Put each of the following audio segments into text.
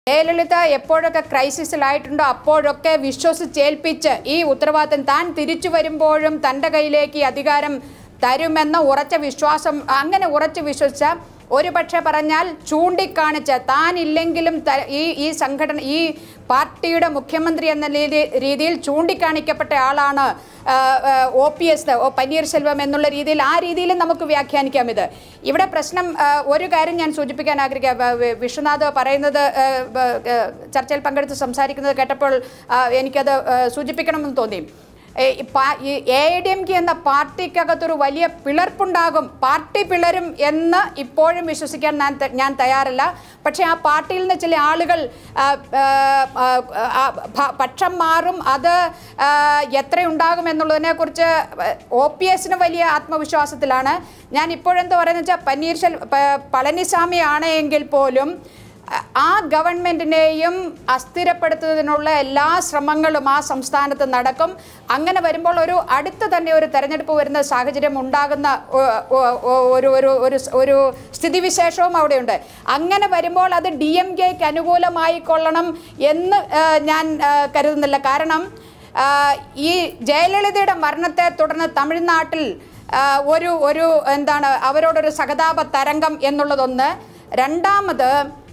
ജയലളിത എപ്പോഴൊക്കെ ക്രൈസിസിലായിട്ടുണ്ടോ അപ്പോഴൊക്കെ വിശ്വസിച്ചേൽപ്പിച്ച് ഈ ഉത്തരവാദിത്തം താൻ തിരിച്ചു വരുമ്പോഴും തൻ്റെ കയ്യിലേക്ക് ഈ അധികാരം തരുമെന്ന ഉറച്ച വിശ്വാസം അങ്ങനെ ഉറച്ചു വിശ്വസിച്ച ഒരു പക്ഷേ പറഞ്ഞാൽ ചൂണ്ടിക്കാണിച്ച താൻ ഇല്ലെങ്കിലും ത- ഈ ഈ സംഘടന ഈ പാർട്ടിയുടെ മുഖ്യമന്ത്രി എന്ന രീതി രീതിയിൽ ചൂണ്ടിക്കാണിക്കപ്പെട്ട ആളാണ് O P S O Panneerselvam എന്നുള്ള രീതിയിൽ ആ രീതിയിൽ നമുക്ക് വ്യാഖ്യാനിക്കാം ഇത് ഇവിടെ പ്രശ്നം ആ, ഒരു കാര്യം ഞാൻ സൂചിപ്പിക്കാൻ ആഗ്രഹിക്കുക വ- വിശ്വനാഥ് പറയുന്നത് ആ, ബ- ആ, ചർച്ചയിൽ പങ്കെടുത്ത് സംസാരിക്കുന്നത് കേട്ടപ്പോൾ ആ, എനിക്കത് ആ, സൂചിപ്പിക്കണമെന്ന് തോന്നി എ ഡി എം കെ എന്ന പാർട്ടിക്കകത്തൊരു വലിയ പിളർപ്പുണ്ടാകും പാർട്ടി പിളരും എന്ന് ഇപ്പോഴും വിശ്വസിക്കാൻ ഞാൻ ത- ഞാൻ തയ്യാറല്ല പക്ഷേ ആ പാർട്ടിയിൽ നിന്ന് ചില ആളുകൾ ആ, ആ, ആ, ആ, ഭ- പക്ഷം മാറും അത് ആ, എത്രയുണ്ടാകും എന്നുള്ളതിനെക്കുറിച്ച് ഒ പി എസിന് വലിയ ആത്മവിശ്വാസത്തിലാണ് ഞാൻ ഇപ്പോഴെന്താ പറയുന്നത് വെച്ചാൽ പന്നീർശെൽ പ- പളനിസ്വാമി ആണ് എങ്കിൽ പോലും ആ ഗവൺമെന്റിനെയും അസ്ഥിരപ്പെടുത്തുന്നതിനുള്ള എല്ലാ ശ്രമങ്ങളും ആ സംസ്ഥാനത്ത് നടക്കും അങ്ങനെ വരുമ്പോൾ ഒരു അടുത്ത് തന്നെ ഒരു തെരഞ്ഞെടുപ്പ് വരുന്ന സാഹചര്യം ഉണ്ടാകുന്ന ഒ- ഒ- ഒ- ഒരു ഒരു ഒരു സ്- ഒരു സ്ഥിതിവിശേഷവും അവിടെയുണ്ട് അങ്ങനെ വരുമ്പോൾ അത് ഡി എം കെക്ക് അനുകൂലമായി കൊള്ളണം എന്ന് ആ, ഞാൻ ആ, കരുതുന്നില്ല കാരണം ആ, ഈ ജയലളിതയുടെ മരണത്തെ തുടർന്ന് തമിഴ്നാട്ടിൽ ആ, ഒരു ഒരു എന്താണ് അവരോടൊരു സഹതാപ തരംഗം എന്നുള്ളതൊന്ന് രണ്ടാമത്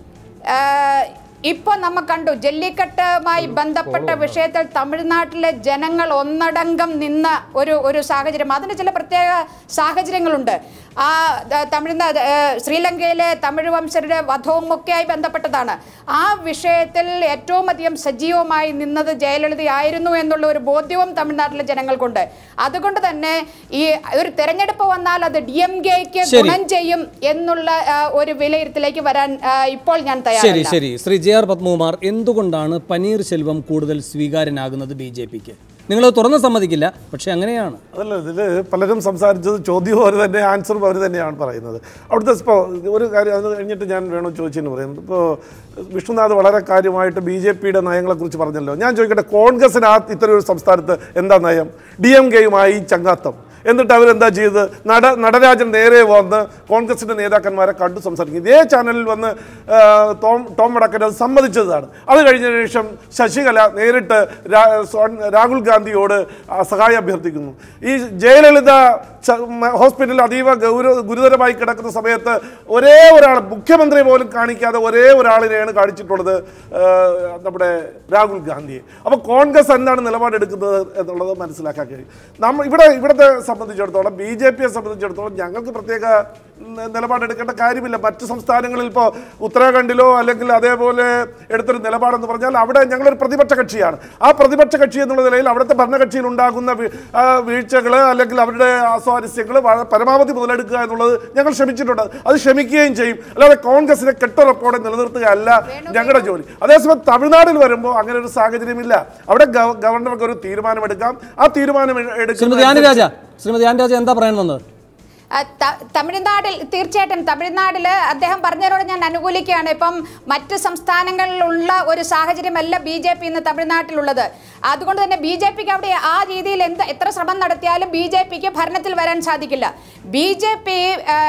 ഇപ്പോൾ നമ്മൾ കണ്ടു ജല്ലിക്കെട്ടുമായി ബന്ധപ്പെട്ട വിഷയത്തിൽ തമിഴ്നാട്ടിലെ ജനങ്ങൾ ഒന്നടങ്കം നിന്ന ഒരു ഒരു സാഹചര്യം അതിന് ചില പ്രത്യേക സാഹചര്യങ്ങളുണ്ട് ആ ദ- തമിഴ്നാട് ഏഹ്, ശ്രീലങ്കയിലെ തമിഴ് വംശരുടെ വധവും ഒക്കെയായി ബന്ധപ്പെട്ടതാണ് ആ വിഷയത്തിൽ ഏറ്റവും അധികം സജീവമായി നിന്നത് ജയലളിതയായിരുന്നു എന്നുള്ള ഒരു ബോധ്യവും തമിഴ്നാട്ടിലെ ജനങ്ങൾക്കുണ്ട് അതുകൊണ്ട് തന്നെ ഈ ഒരു തെരഞ്ഞെടുപ്പ് വന്നാൽ അത് ഡി എം കെക്ക് ശരി. ഗുണം ചെയ്യും എന്നുള്ള ആ, ഒരു വിലയിരുത്തലേക്ക് വരാൻ ആ, ഇപ്പോൾ ഞാൻ ശരി തയ്യാറല്ല ശരി ശ്രീ ജെ ആർ പത്മകുമാർ എന്തുകൊണ്ടാണ് പനീർ സെൽവം കൂടുതൽ സ്വീകാര്യനാകുന്നത് ബി ജെ പിക്ക് നിങ്ങൾ തുറന്ന് സമ്മതിക്കില്ല പക്ഷെ അങ്ങനെയാണ് അതല്ല ഇതിൽ പലരും സംസാരിച്ചത് ചോദ്യവും അവർ തന്നെ ആൻസറും അവർ തന്നെയാണ് പറയുന്നത് അവിടുത്തെ ഇപ്പോൾ ഒരു കാര്യം അത് കഴിഞ്ഞിട്ട് ഞാൻ വേണം ചോദിച്ചെന്ന് പറയുന്നത് ഇപ്പോൾ വിഷ്ണുനാഥ് വളരെ കാര്യമായിട്ട് ബി ജെ പിയുടെ നയങ്ങളെക്കുറിച്ച് പറഞ്ഞല്ലോ ഞാൻ ചോദിക്കട്ടെ കോൺഗ്രസിന് ആ ഇത്തരം ഒരു സംസ്ഥാനത്ത് എന്താ നയം ഡി എം കെയുമായി ചങ്ങാത്തം എന്നിട്ട് അവരെന്താ ചെയ്തത് നട നടരാജൻ നേരെ വന്ന് കോൺഗ്രസിന്റെ നേതാക്കന്മാരെ കണ്ടു സംസാരിക്കും ഇതേ ചാനലിൽ വന്ന് ആ, ടോം ടോം വടക്കൻ അത് സമ്മതിച്ചതാണ് അത് കഴിഞ്ഞ ശേഷം ശശികല നേരിട്ട് രാ- സോൺ- രാഹുൽ ഗാന്ധിയോട് ആ സഹായം അഭ്യർത്ഥിക്കുന്നു ഈ ജയലളിത ച- മ- ഹോസ്പിറ്റലിൽ അതീവ ഗൗരവ ഗുരുതരമായി കിടക്കുന്ന സമയത്ത് ഒരേ ഒരാൾ മുഖ്യമന്ത്രി പോലും കാണിക്കാതെ ഒരേ ഒരാളിനെയാണ് കാണിച്ചിട്ടുള്ളത് ആ, നമ്മുടെ രാഹുൽ ഗാന്ധിയെ അപ്പോൾ കോൺഗ്രസ് എന്താണ് നിലപാടെടുക്കുന്നത് എന്നുള്ളത് മനസ്സിലാക്കാൻ കഴിയും നമ്മൾ ഇവിടെ ഇവിടുത്തെ സംബന്ധിച്ചിടത്തോളം ബി ജെ പിയെ സംബന്ധിച്ചിടത്തോളം ഞങ്ങൾക്ക് പ്രത്യേക ന- നിലപാടെടുക്കേണ്ട കാര്യമില്ല മറ്റ് സംസ്ഥാനങ്ങളിൽ ഇപ്പോൾ ഉത്തരാഖണ്ഡിലോ അല്ലെങ്കിൽ അതേപോലെ എടുത്തൊരു നിലപാടെന്ന് പറഞ്ഞാൽ അവിടെ ഞങ്ങളൊരു പ്രതിപക്ഷ കക്ഷിയാണ് ആ പ്രതിപക്ഷ കക്ഷി എന്നുള്ള നിലയിൽ അവിടുത്തെ ഭരണകക്ഷിയിൽ ഉണ്ടാകുന്ന വീഴ്ചകൾ അല്ലെങ്കിൽ അവരുടെ അസ്വാരസ്യങ്ങൾ പരമാവധി മുതലെടുക്കുക എന്നുള്ളത് ഞങ്ങൾ ശ്രമിച്ചിട്ടുണ്ട് അത് ശ്രമിക്കുകയും ചെയ്യും അല്ലാതെ കോൺഗ്രസിനെ കെട്ടുറപ്പോടെ നിലനിർത്തുക അല്ല ഞങ്ങളുടെ ജോലി അതേസമയം തമിഴ്നാട്ടിൽ വരുമ്പോൾ അങ്ങനെ ഒരു സാഹചര്യമില്ല അവിടെ ഗവ- ഗവർണർക്ക് ഒരു തീരുമാനമെടുക്കാം ആ തീരുമാനം ശ്രീമതി എടുക്കുന്ന ആനിരാജ ശ്രീമതി ആനിരാജ എന്താ പറയാൻ വന്നത് ആ, ത- തമിഴ്നാട്ടിൽ തീർച്ചയായിട്ടും തമിഴ്നാട്ടിൽ അദ്ദേഹം പറഞ്ഞതിനോട് ഞാൻ അനുകൂലിക്കുകയാണ് ഇപ്പം മറ്റ് സംസ്ഥാനങ്ങളിലുള്ള ഒരു സാഹചര്യമല്ല ബി ജെ പി ഇന്ന് തമിഴ്നാട്ടിലുള്ളത് അതുകൊണ്ട് തന്നെ ബി ജെ പിക്ക് അവിടെ ആ രീതിയിൽ എന്ത് എത്ര ശ്രമം നടത്തിയാലും ബി ജെ പിക്ക് ഭരണത്തിൽ വരാൻ സാധിക്കില്ല ബി ജെ പി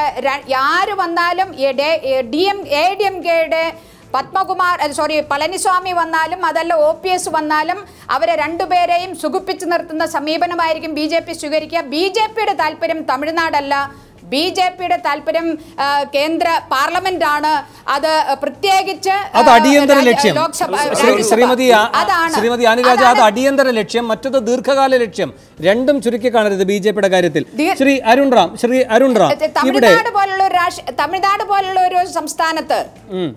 ആര് വന്നാലും D M A D M കെയുടെ പത്മകുമാർ സോറി പളനിസ്വാമി വന്നാലും അതല്ല ഒ പി എസ് വന്നാലും അവരെ രണ്ടുപേരെയും സുഖിപ്പിച്ചു നിർത്തുന്ന സമീപനമായിരിക്കും ബി ജെ പി സ്വീകരിക്കുക ബി ജെ പിയുടെ താല്പര്യം തമിഴ്നാടല്ല ബി ജെ പിയുടെ താല്പര്യം ആ, കേന്ദ്ര പാർലമെന്റ് ആണ് അത് പ്രത്യേകിച്ച് ആ, അത് അടിയന്തര രാജ്യ- ലക്ഷ്യം ലോക്സഭ ശ്രീ- രാജ്യസഭ. ശ്രീമതി ആ- അതാണ് ശ്രീമതി അനുരാജ അത് അതാണ് അടിയന്തര ലക്ഷ്യം മറ്റത് ദീർഘകാല ലക്ഷ്യം രണ്ടും ചുരുക്കി കാണരുത് ബി ജെ പിയുടെ കാര്യത്തിൽ ദീർ- ശ്രീ അരുൺ റാം ശ്രീ അരുൺ റാം ഇവിടെ തമിഴ്നാട് പോലുള്ള ഒരു രാഷ്ട്ര തമിഴ്നാട് പോലുള്ള ഒരു സംസ്ഥാനത്ത് ഉം.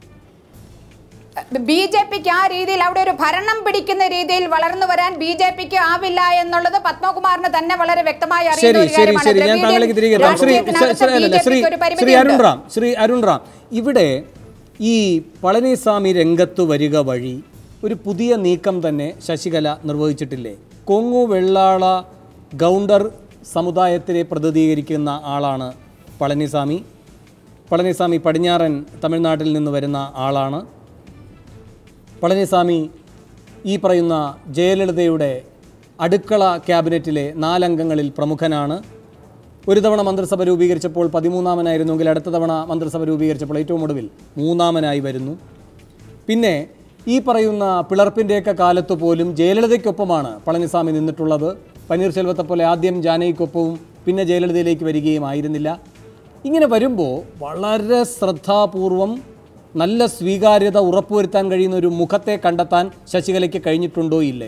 ബി ജെ പിക്ക് ആ രീതിയിൽ അവിടെ ഒരു ഭരണം പിടിക്കുന്ന രീതിയിൽ വളർന്നു വരാൻ ബി ജെ പിക്ക് ആവില്ല എന്നുള്ളത് പത്മകുമാറിന് തന്നെ വളരെ വ്യക്തമായി ശരി അറിയുന്ന ഒരു ശരി കാര്യമാണ്. ശരി ഞാൻ ദ്രവിഡിയൻ താങ്കളിലേക്ക് തിരികെ എത്താം. ശ്രീ രാഷ്ട്രീയത്തിനകത്ത് ശ്രീ- അല്ലല്ല, ശ്രീ BJP ക്ക് ഒരു ശ്രീ പരിമിതിയുണ്ട്. അരുൺ റാം ശ്രീ അരുൺ റാം ഇവിടെ ഈ പളനിസ്വാമി രംഗത്ത് വരിക വഴി ഒരു പുതിയ നീക്കം തന്നെ ശശികല നിർവഹിച്ചിട്ടില്ലേ കൊങ്ങു വെള്ളാള ഗൗണ്ടർ സമുദായത്തിനെ പ്രതിനിധീകരിക്കുന്ന ആളാണ് പളനിസ്വാമി പളനിസ്വാമി പടിഞ്ഞാറൻ തമിഴ്നാട്ടിൽ നിന്ന് വരുന്ന ആളാണ് പളനിസ്വാമി ഈ പറയുന്ന ജയലളിതയുടെ അടുക്കള ക്യാബിനറ്റിലെ നാലംഗങ്ങളിൽ പ്രമുഖനാണ് ഒരു തവണ മന്ത്രിസഭ രൂപീകരിച്ചപ്പോൾ പതിമൂന്നാമനായിരുന്നുവെങ്കിൽ അടുത്ത തവണ മന്ത്രിസഭ രൂപീകരിച്ചപ്പോൾ ഏറ്റവും ഒടുവിൽ മൂന്നാമനായി വരുന്നു പിന്നെ ഈ പറയുന്ന പിളർപ്പിൻ്റെയൊക്കെ കാലത്ത് പോലും ജയലളിതയ്ക്കൊപ്പമാണ് പളനിസ്വാമി നിന്നിട്ടുള്ളത് പന്നീർശെൽവത്തെ പോലെ ആദ്യം ജാനകിക്കൊപ്പവും പിന്നെ ജയലളിതയിലേക്ക് വരികയും ആയിരുന്നില്ല ഇങ്ങനെ വരുമ്പോൾ വളരെ ശ്രദ്ധാപൂർവം നല്ല സ്വീകാര്യത ഉറപ്പുവരുത്താൻ കഴിയുന്ന ഒരു മുഖത്തെ കണ്ടെത്താൻ ശശികലയ്ക്ക് കഴിഞ്ഞിട്ടുണ്ടോ ഇല്ലേ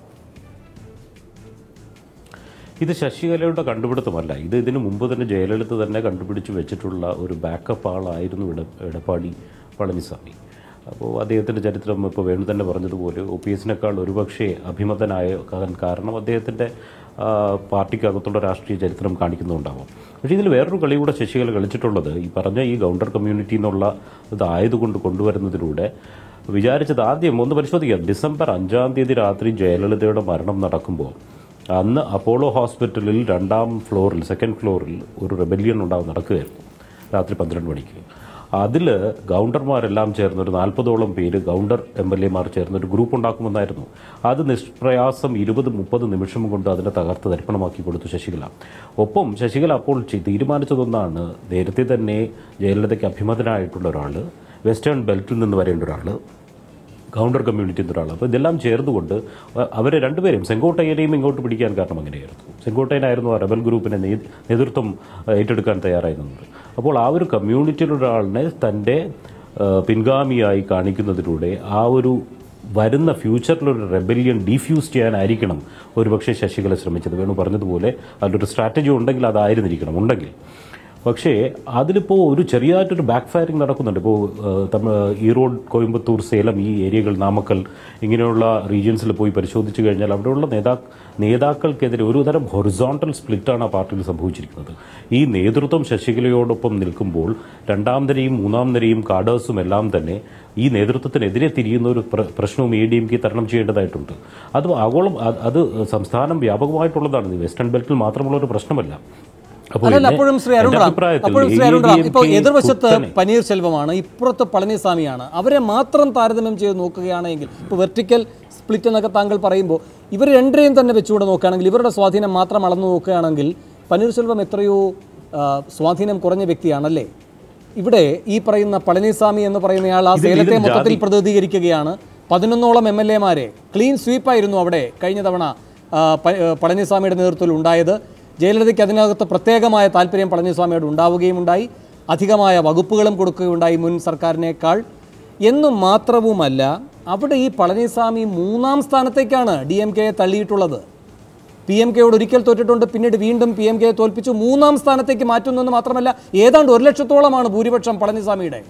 ഇത് ശശികലയുടെ കണ്ടുപിടുത്തമല്ല ഇത് ഇതിനു മുമ്പ് തന്നെ ജയലളിത തന്നെ കണ്ടുപിടിച്ച് വെച്ചിട്ടുള്ള ഒരു ബാക്കപ്പ് ആളായിരുന്നു ഇട എടപ്പാടി പളനിസ്വാമി അപ്പോൾ അദ്ദേഹത്തിൻ്റെ ചരിത്രം ഇപ്പോൾ വേണു തന്നെ പറഞ്ഞതുപോലെ ഒ പി എസിനേക്കാൾ ഒരുപക്ഷെ അഭിമതനായ കാരണം അദ്ദേഹത്തിൻ്റെ ആ, പാർട്ടിക്കകത്തുള്ള രാഷ്ട്രീയ ചരിത്രം കാണിക്കുന്നുണ്ടാവും പക്ഷേ ഇതിൽ വേറൊരു കളി കൂടെ ശശികല കളിച്ചിട്ടുള്ളത് ഈ പറഞ്ഞ ഈ ഗൗണ്ടർ കമ്മ്യൂണിറ്റി എന്നുള്ള ഇതായതുകൊണ്ട് കൊണ്ടുവരുന്നതിലൂടെ വിചാരിച്ചത് ആദ്യം ഒന്ന് പരിശോധിക്കാം ഡിസംബർ അഞ്ചാം തീയതി രാത്രി ജയലളിതയുടെ മരണം നടക്കുമ്പോൾ അന്ന് അപ്പോളോ ഹോസ്പിറ്റലിൽ രണ്ടാം ഫ്ലോറിൽ സെക്കൻഡ് ഫ്ലോറിൽ ഒരു റെബല്യൺ ഉണ്ടാവും നടക്കുകയായിരുന്നു രാത്രി പന്ത്രണ്ട് മണിക്ക് അതിൽ ഗൗണ്ടർമാരെല്ലാം ചേർന്ന് ഒരു നാൽപ്പതോളം പേര് ഗൗണ്ടർ എം എൽ എമാർ ചേർന്ന് ഒരു ഗ്രൂപ്പ് ഉണ്ടാക്കുമെന്നായിരുന്നു അത് നിഷ്പ്രയാസം ഇരുപത് മുപ്പത് നിമിഷം കൊണ്ട് അതിനെ തകർത്ത് തരിപ്പണമാക്കി കൊടുത്തു ശശികല ഒപ്പം ശശികല അപ്പോൾ ചെ- തീരുമാനിച്ചതൊന്നാണ് നേരത്തെ തന്നെ ജയലളിതയ്ക്ക് അഭിമതനായിട്ടുള്ള ഒരാൾ വെസ്റ്റേൺ ബെൽറ്റിൽ നിന്ന് വരേണ്ട ഒരാൾ കൗണ്ടർ കമ്മ്യൂണിറ്റി എന്നൊരാൾ അപ്പോൾ ഇതെല്ലാം ചേർന്നുകൊണ്ട് അ- അവരെ രണ്ടുപേരെയും സെങ്കോട്ടയ്യനെയും ഇങ്ങോട്ട് പിടിക്കാൻ കാരണം അങ്ങനെയായിരുന്നു സെങ്കോട്ടയ്യനായിരുന്നു ആ റബൽ ഗ്രൂപ്പിനെ നേ- നേതൃത്വം അഹ്, ഏറ്റെടുക്കാൻ തയ്യാറായി നിന്നത് അപ്പോൾ ആ ഒരു കമ്മ്യൂണിറ്റിയിലൊരാളിനെ തൻ്റെ അഹ്, പിൻഗാമിയായി കാണിക്കുന്നതിലൂടെ ആ ഒരു വരുന്ന ഫ്യൂച്ചറിലൊരു റെബല്യൻ ഡിഫ്യൂസ് ചെയ്യാനായിരിക്കണം ഒരുപക്ഷെ ശശികല ശ്രമിച്ചത് വേണു പറഞ്ഞതുപോലെ അതിലൊരു സ്ട്രാറ്റജി ഉണ്ടെങ്കിൽ അതായിരുന്നിരിക്കണം ഉണ്ടെങ്കിൽ പക്ഷേ അതിലിപ്പോൾ ഒരു ചെറിയതായിട്ടൊരു ബാക്ക് ഫയറിംഗ് നടക്കുന്നുണ്ട് ഇപ്പോൾ തമിഴ് ഈറോഡ് കോയമ്പത്തൂർ സേലം ഈ ഏരിയകൾ നാമക്കൽ ഇങ്ങനെയുള്ള റീജിയൻസിൽ പോയി പരിശോധിച്ച് കഴിഞ്ഞാൽ അവിടെയുള്ള നേതാ നേതാക്കൾക്കെതിരെ ഒരു തരം ഹൊറിസോണ്ടൽ സ്പ്ലിറ്റാണ് ആ പാർട്ടിയിൽ സംഭവിച്ചിരിക്കുന്നത് ഈ നേതൃത്വം ശശികലയോടൊപ്പം നിൽക്കുമ്പോൾ രണ്ടാം നിരയും മൂന്നാം നിരയും കാഡേഴ്സും എല്ലാം തന്നെ ഈ നേതൃത്വത്തിനെതിരെ തിരിയുന്ന ഒരു പ്ര- പ്രശ്നവും എ ഡി എം കെ തരണം ചെയ്യേണ്ടതായിട്ടുണ്ട് അത് ആഗോളം അത് അത് സംസ്ഥാനം വ്യാപകമായിട്ടുള്ളതാണ് ഇത് വെസ്റ്റേൺ ബെൽറ്റിൽ മാത്രമുള്ള ഒരു പ്രശ്നമല്ല അപ്പോൾ അല്ലല്ല എന്നെ- അപ്പോഴും ശ്രീ എൻ്റെ അരുൺറാം അഭിപ്രായത്തിൽ അപ്പോഴും ശ്രീ അരുൺറാം ADMK ഇപ്പോൾ എതിർവശത്ത് കുത്തനെ- പനീർശെൽവമാണ് ഇപ്പുറത്ത് പളനിസ്വാമിയാണ് അവരെ മാത്രം താരതമ്യം ചെയ്ത് നോക്കുകയാണെങ്കിൽ ഇപ്പോൾ വെർട്ടിക്കൽ സ്പ്ലിറ്റ് എന്നൊക്കെ താങ്കൾ പറയുമ്പോൾ ഇവർ രണ്ടരെയും തന്നെ വെച്ചുകൂടെ നോക്കുകയാണെങ്കിൽ ഇവരുടെ സ്വാധീനം മാത്രം അളന്നു നോക്കുകയാണെങ്കിൽ പനീർശെൽവം എത്രയോ ആ, സ്വാധീനം കുറഞ്ഞ വ്യക്തിയാണല്ലേ ഇവിടെ ഈ പറയുന്ന പളനിസ്വാമി എന്ന് പറയുന്നയാൾ ആ ഇത് സേലത്തെ ഇതിൽ മൊത്തത്തിൽ ജാതി- പ്രതിനിധീകരിക്കുകയാണ് പതിനൊന്നോളം എം എൽ എമാരെ ക്ലീൻ സ്വീപ്പായിരുന്നു അവിടെ കഴിഞ്ഞ തവണ ആ, പ- ആ, പളനിസ്വാമിയുടെ നേതൃത്വത്തിൽ ഉണ്ടായത് ജയലളിതയ്ക്ക് അതിനകത്ത് പ്രത്യേകമായ താല്പര്യം പളനിസ്വാമിയോട് ഉണ്ടാവുകയും ഉണ്ടായി അധികമായ വകുപ്പുകളും കൊടുക്കുകയുണ്ടായി മുൻ സർക്കാരിനേക്കാൾ എന്നു മാത്രവുമല്ല അവിടെ ഈ പളനിസ്വാമി മൂന്നാം സ്ഥാനത്തേക്കാണ് ഡി എം കെയെ തള്ളിയിട്ടുള്ളത് പി എം കെയോട് ഒരിക്കൽ തോറ്റിട്ടുണ്ട് പിന്നീട് വീണ്ടും പി എം കെയെ തോൽപ്പിച്ചു മൂന്നാം സ്ഥാനത്തേക്ക് മാറ്റുന്നു എന്ന് മാത്രമല്ല ഏതാണ്ട് ഒരു ലക്ഷത്തോളമാണ് ഭൂരിപക്ഷം പളനിസ്വാമിയുടെ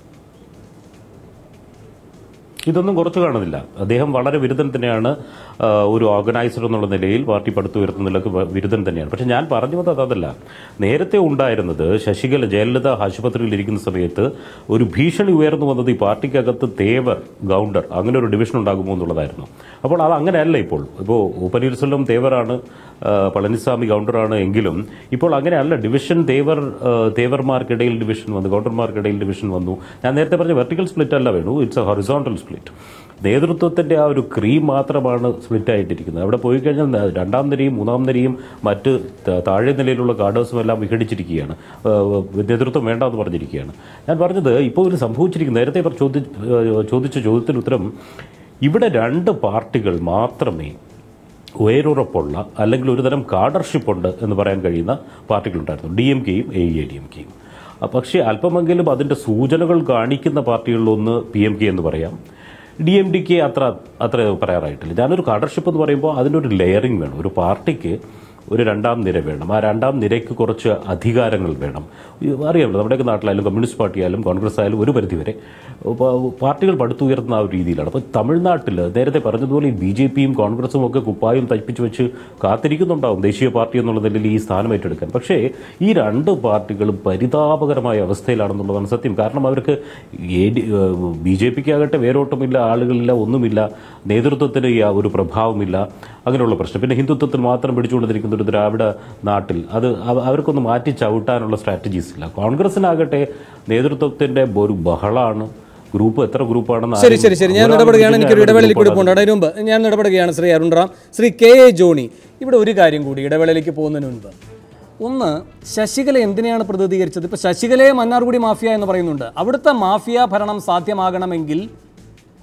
ഇതൊന്നും കുറച്ച് കാണുന്നില്ല അദ്ദേഹം വളരെ വിരുദ്ധൻ തന്നെയാണ് ആ, ഒരു ഓർഗനൈസർ എന്നുള്ള നിലയിൽ പാർട്ടി പടുത്തുയർത്തുന്നതിലൊക്കെ വ- വിരുദ്ധൻ തന്നെയാണ് പക്ഷെ ഞാൻ പറഞ്ഞു വന്നത് അതല്ല നേരത്തെ ഉണ്ടായിരുന്നത് ശശികല ജയലളിത ആശുപത്രിയിൽ ഇരിക്കുന്ന സമയത്ത് ഒരു ഭീഷണി ഉയർന്നു വന്നത് ഈ പാർട്ടിക്കകത്ത് തേവർ ഗൗണ്ടർ അങ്ങനെ ഒരു ഡിവിഷൻ ഉണ്ടാകുമോ എന്നുള്ളതായിരുന്നു അപ്പോൾ അത് അങ്ങനെയല്ല ഇപ്പോൾ ഇപ്പോൾ ഒ പനീർസെൽവം തേവറാണ് ആ, പളനിസ്വാമി ഗൗണ്ടറാണ് എങ്കിലും ഇപ്പോൾ അങ്ങനെയല്ല ഡിവിഷൻ തേവർ ആ, തേവർമാർക്കിടയിൽ ഡിവിഷൻ വന്നു ഗൗണ്ടർമാർക്കിടയിൽ ഡിവിഷൻ വന്നു ഞാൻ നേരത്തെ പറഞ്ഞ വെർട്ടിക്കൽ സ്പ്ലിറ്റ് അല്ല Venu it's a horizontal split നേതൃത്വത്തിൻ്റെ ആ ഒരു ക്രീം മാത്രമാണ് സ്പ്ലിറ്റ് ആയിട്ടിരിക്കുന്നത് അവിടെ പോയി കഴിഞ്ഞാൽ ന- രണ്ടാം നിരയും മൂന്നാം നിരയും മറ്റ് ത- താഴെ നിലയിലുള്ള കാർഡേഴ്സും എല്ലാം വിഘടിച്ചിരിക്കുകയാണ് ആ, നേതൃത്വം വേണ്ട എന്ന് പറഞ്ഞിരിക്കുകയാണ് ഞാൻ പറഞ്ഞത് ഇപ്പോൾ ഇത് സംഭവിച്ചിരിക്കുന്നത് നേരത്തെ ഇവർ ചോദി ആ, ചോദിച്ച ചോദ്യത്തിന് ഉത്തരം ഇവിടെ രണ്ട് പാർട്ടികൾ മാത്രമേ ഉയരുറപ്പുള്ള അല്ലെങ്കിൽ ഒരു തരം കാഡർഷിപ്പ് ഉണ്ട് എന്ന് പറയാൻ കഴിയുന്ന പാർട്ടികളുണ്ടായിരുന്നു ഡി എം കെയും എ എ ഡി എം കെയും പക്ഷേ അല്പമെങ്കിലും അതിൻ്റെ സൂചനകൾ കാണിക്കുന്ന പാർട്ടികളിലൊന്ന് പി എം കെ എന്ന് പറയാം ഡി എം ഡിക്ക് അത്ര അത്ര പറയാറായിട്ടില്ല ഞാനൊരു കാഡർഷിപ്പ് എന്ന് പറയുമ്പോൾ അതിനൊരു ലെയറിംഗ് വേണം ഒരു പാർട്ടിക്ക് ഒരു രണ്ടാം നിര വേണം ആ രണ്ടാം നിരയ്ക്ക് കുറച്ച് അധികാരങ്ങൾ വേണം ഈ അറിയാമല്ലോ നമ്മുടെയൊക്കെ നാട്ടിലായാലും കമ്മ്യൂണിസ്റ്റ് പാർട്ടി ആയാലും കോൺഗ്രസ് ആയാലും ഒരു പരിധിവരെ പ- പാർട്ടികൾ പടുത്തുയർത്തുന്ന ആ ഒരു രീതിയിലാണ് അപ്പോൾ തമിഴ്നാട്ടിൽ നേരത്തെ പറഞ്ഞതുപോലെ ഈ ബി ജെ പിയും കോൺഗ്രസും ഒക്കെ കുപ്പായും തയ്പ്പിച്ച് വെച്ച് കാത്തിരിക്കുന്നുണ്ടാവും ദേശീയ പാർട്ടി എന്നുള്ള നിലയിൽ ഈ സ്ഥാനം ഏറ്റെടുക്കാൻ പക്ഷേ ഈ രണ്ട് പാർട്ടികളും പരിതാപകരമായ അവസ്ഥയിലാണെന്നുള്ളതാണ് സത്യം കാരണം അവർക്ക് എ ഡി ബി ജെ പിക്ക് ആകട്ടെ വേരോട്ടമില്ല ആളുകളില്ല ഒന്നുമില്ല നേതൃത്വത്തിന് ഈ ആ ഒരു പ്രഭാവമില്ല അങ്ങനെയുള്ള പ്രശ്നം പിന്നെ ഹിന്ദുത്വത്തിൽ മാത്രം പിടിച്ചുകൊണ്ടിരിക്കുന്ന ഒരു ദ്രാവിഡ നാട്ടിൽ അത് അവ- അവർക്കൊന്ന് മാറ്റി ചവിട്ടാനുള്ള സ്ട്രാറ്റജീസ് ഇല്ല കോൺഗ്രസിനാകട്ടെ നേതൃത്വത്തിന്റെ ഒരു ബഹളാണ് ഗ്രൂപ്പ് എത്ര ഗ്രൂപ്പാണെന്ന് ശരി ആരും- ശരി ശരി ഞാൻ ഒരാൾ ഇടപെടുകയാണ് ഇതിന്റെ എനിക്കൊരു ഇടവേളയിൽ കൂടി ഗ്രൂപ്പാണ്. പോകണ്ട അതിന് മുമ്പ് ഞാൻ ഇടപെടുകയാണ് ശ്രീ അരുൺറാം ശ്രീ കെ എ ജോണി ഇവിടെ ഒരു കാര്യം കൂടി ഇടവേളയിലേക്ക് പോകുന്നതിന് മുൻപ് ഒന്ന് ശശികല എന്തിനെയാണ് പ്രതിനിധീകരിച്ചത് ഇപ്പോൾ ശശികലയെ മന്നാർകുടി മാഫിയ എന്ന് പറയുന്നുണ്ട് അവിടുത്തെ മാഫിയ ഭരണം സാധ്യമാകണമെങ്കിൽ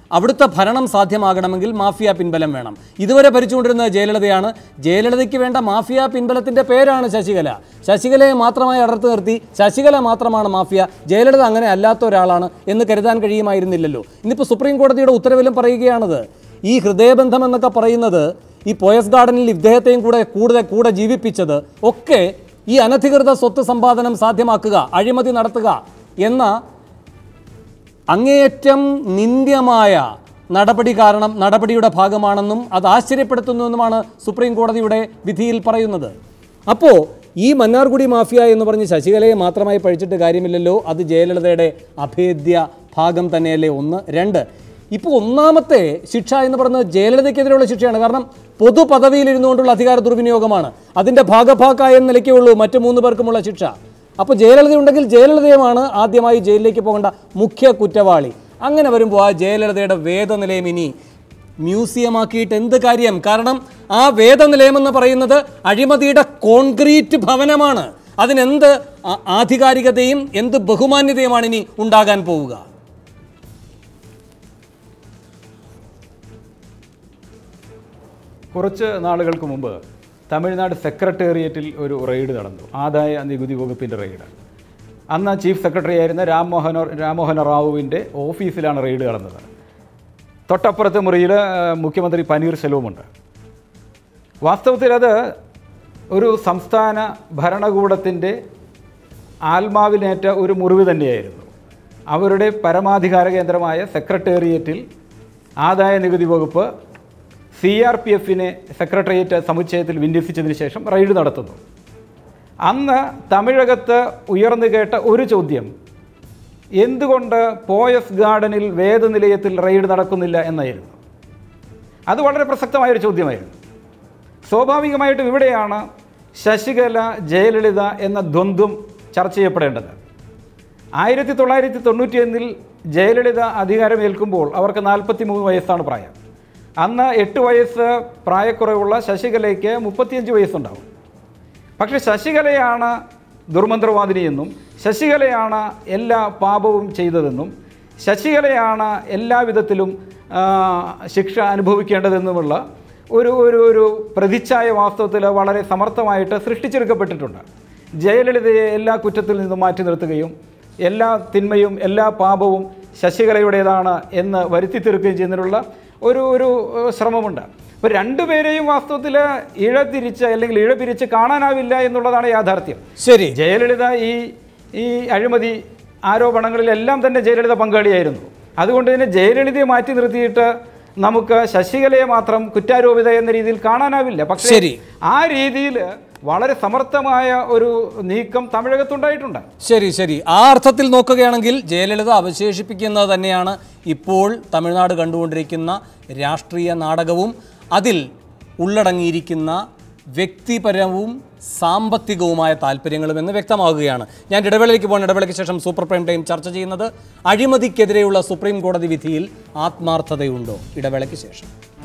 അവിടുത്തെ ഭരണം സാധ്യമാകണമെങ്കിൽ മാഫിയ പിൻബലം വേണം ഇതുവരെ ഭരിച്ചുകൊണ്ടിരുന്നത് ജയലളിതയാണ് ജയലളിതയ്ക്ക് വേണ്ട മാഫിയ പിൻബലത്തിൻ്റെ പേരാണ് ശശികല ശശികലയെ മാത്രമായി അടർത്തി നിർത്തി ശശികല മാത്രമാണ് മാഫിയ ജയലളിത അങ്ങനെ അല്ലാത്ത ഒരാളാണ് എന്ന് കരുതാൻ കഴിയുമായിരുന്നില്ലല്ലോ ഇന്നിപ്പോൾ സുപ്രീം കോടതിയുടെ ഉത്തരവിലും പറയുകയാണത് ഈ ഹൃദയബന്ധം എന്നൊക്കെ പറയുന്നത് ഈ പോയസ് ഗാർഡനിൽ ഇദ്ദേഹത്തെയും കൂടെ കൂടുതൽ കൂടെ ജീവിപ്പിച്ചത് ഒക്കെ ഈ അനധികൃത സ്വത്ത് സമ്പാദനം സാധ്യമാക്കുക അഴിമതി നടത്തുക എന്ന അങ്ങേയറ്റം നിന്ദ്യമായ നടപടി കാരണം നടപടിയുടെ ഭാഗമാണെന്നും അത് ആശ്ചര്യപ്പെടുത്തുന്നുവെന്നുമാണ് സുപ്രീം കോടതിയുടെ വിധിയിൽ പറയുന്നത് അപ്പോൾ ഈ മന്നാർകുടി മാഫിയ എന്ന് പറഞ്ഞ് ശശികലയെ മാത്രമായി പഴിച്ചിട്ട് കാര്യമില്ലല്ലോ അത് ജയലളിതയുടെ അഭേദ്യ ഭാഗം തന്നെയല്ലേ ഒന്ന് രണ്ട് ഇപ്പോൾ ഒന്നാമത്തെ ശിക്ഷ എന്ന് പറയുന്നത് ജയലളിതയ്ക്കെതിരെയുള്ള ശിക്ഷയാണ് കാരണം പൊതു പദവിയിൽ ഇരുന്നുകൊണ്ടുള്ള അധികാര ദുർവിനിയോഗമാണ് അതിൻ്റെ ഭാഗഭാക്കായ നിലയ്ക്കേ ഉള്ളൂ മറ്റു മൂന്ന് പേർക്കുമുള്ള ശിക്ഷ അപ്പോൾ ജയലളിത ഉണ്ടെങ്കിൽ ജയലളിതയുമാണ് ആദ്യമായി ജയിലിലേക്ക് പോകേണ്ട മുഖ്യ കുറ്റവാളി അങ്ങനെ വരുമ്പോൾ ആ ജയലളിതയുടെ വേദനിലയം ഇനി മ്യൂസിയമാക്കിയിട്ട് എന്ത് കാര്യം കാരണം ആ വേദനിലയം എന്ന് പറയുന്നത് അഴിമതിയുടെ കോൺക്രീറ്റ് ഭവനമാണ് അതിനെന്ത് ആ- ആധികാരികതയും എന്ത് ബഹുമാന്യതയുമാണ് ഇനി ഉണ്ടാകാൻ പോവുക കുറച്ച് നാളുകൾക്ക് മുമ്പ് തമിഴ്നാട് സെക്രട്ടേറിയറ്റിൽ ഒരു റെയ്ഡ് നടന്നു ആദായ നികുതി വകുപ്പിൻ്റെ റെയ്ഡ് അന്ന് ചീഫ് സെക്രട്ടറി ആയിരുന്ന രാംമോഹന രാംമോഹന റാവുവിൻ്റെ ഓഫീസിലാണ് റെയ്ഡ് നടന്നത് തൊട്ടപ്പുറത്തെ മുറിയിൽ മുഖ്യമന്ത്രി പനീർ സെൽവമുണ്ട് വാസ്തവത്തിൽ അത് ഒരു സംസ്ഥാന ഭരണകൂടത്തിൻ്റെ ആത്മാവിനേറ്റ ഒരു മുറിവ് തന്നെയായിരുന്നു അവരുടെ പരമാധികാര കേന്ദ്രമായ സെക്രട്ടേറിയറ്റിൽ ആദായ നികുതി വകുപ്പ് സി ആർ പി എഫിനെ സെക്രട്ടേറിയറ്റ് സമുച്ചയത്തിൽ വിന്യസിച്ചതിന് ശേഷം റെയ്ഡ് നടത്തുന്നു അന്ന് തമിഴകത്ത് ഉയർന്നു കേട്ട ഒരു ചോദ്യം എന്തുകൊണ്ട് പോയസ് ഗാർഡനിൽ വേദനിലയത്തിൽ റെയ്ഡ് നടക്കുന്നില്ല എന്നായിരുന്നു അത് വളരെ പ്രസക്തമായൊരു ചോദ്യമായിരുന്നു സ്വാഭാവികമായിട്ടും ഇവിടെയാണ് ശശികല ജയലളിത എന്ന ദ്വന്ദ്വം ചർച്ച ചെയ്യപ്പെടേണ്ടത് ആയിരത്തി തൊള്ളായിരത്തി തൊണ്ണൂറ്റിയൊന്നിൽ ജയലളിത അധികാരമേൽക്കുമ്പോൾ അവർക്ക് നാൽപ്പത്തി മൂന്ന് വയസ്സാണ് പ്രായം അന്ന് എട്ട് വയസ്സ് പ്രായക്കുറവുള്ള ശശികലയ്ക്ക് മുപ്പത്തിയഞ്ച് വയസ്സുണ്ടാവും പക്ഷേ ശശികലയാണ് ദുർമന്ത്രവാദിനിയെന്നും ശശികലയാണ് എല്ലാ പാപവും ചെയ്തതെന്നും ശശികലയാണ് എല്ലാവിധത്തിലും ആ, ശിക്ഷ അനുഭവിക്കേണ്ടതെന്നുമുള്ള ഒരു ഒരു ഒരു പ്രതിച്ഛായ വാസ്തവത്തിൽ വളരെ സമർത്ഥമായിട്ട് സൃഷ്ടിച്ചെടുക്കപ്പെട്ടിട്ടുണ്ട് ജയലളിതയെ എല്ലാ കുറ്റത്തിൽ നിന്നും മാറ്റി നിർത്തുകയും എല്ലാ തിന്മയും എല്ലാ പാപവും ശശികലയുടേതാണ് എന്ന് വരുത്തി തീർക്കുകയും ചെയ്യുന്നതിനുള്ള ഒരു ഒരു ഏഹ്, ശ്രമമുണ്ട് അപ്പോൾ രണ്ടുപേരെയും വാസ്തവത്തിൽ ഇഴതിരിച്ച് അല്ലെങ്കിൽ ഇഴപിരിച്ച് കാണാനാവില്ല എന്നുള്ളതാണ് യാഥാർത്ഥ്യം ശരി ജയലളിത ഈ ഈ അഴിമതി ആരോപണങ്ങളിലെല്ലാം തന്നെ ജയലളിത പങ്കാളിയായിരുന്നു അതുകൊണ്ട് തന്നെ ജയലളിതയെ മാറ്റി നിർത്തിയിട്ട് നമുക്ക് ശശികലയെ മാത്രം കുറ്റാരോപിത എന്ന രീതിയിൽ കാണാനാവില്ല പക്ഷേ ശരി. ആ രീതിയിൽ വളരെ സമർത്ഥമായ ഒരു നീക്കം തമിഴകത്തുണ്ടായിട്ടുണ്ട് ശരി ശരി ആ അർത്ഥത്തിൽ നോക്കുകയാണെങ്കിൽ ജയലളിത അവശേഷിപ്പിക്കുന്നത് തന്നെയാണ് ഇപ്പോൾ തമിഴ്നാട് കണ്ടുകൊണ്ടിരിക്കുന്ന രാഷ്ട്രീയ നാടകവും അതിൽ ഉള്ളടങ്ങിയിരിക്കുന്ന വ്യക്തിപരവും സാമ്പത്തികവുമായ താല്പര്യങ്ങളും എന്ന് വ്യക്തമാകുകയാണ് ഞാൻ ഇടവേളയ്ക്ക് പോകണം ഇടവേളയ്ക്ക് ശേഷം സൂപ്പർ പ്രൈം ടൈം ചർച്ച ചെയ്യുന്നത് അഴിമതിക്കെതിരെയുള്ള സുപ്രീം കോടതി വിധിയിൽ ആത്മാർത്ഥതയുണ്ടോ ഇടവേളയ്ക്ക് ശേഷം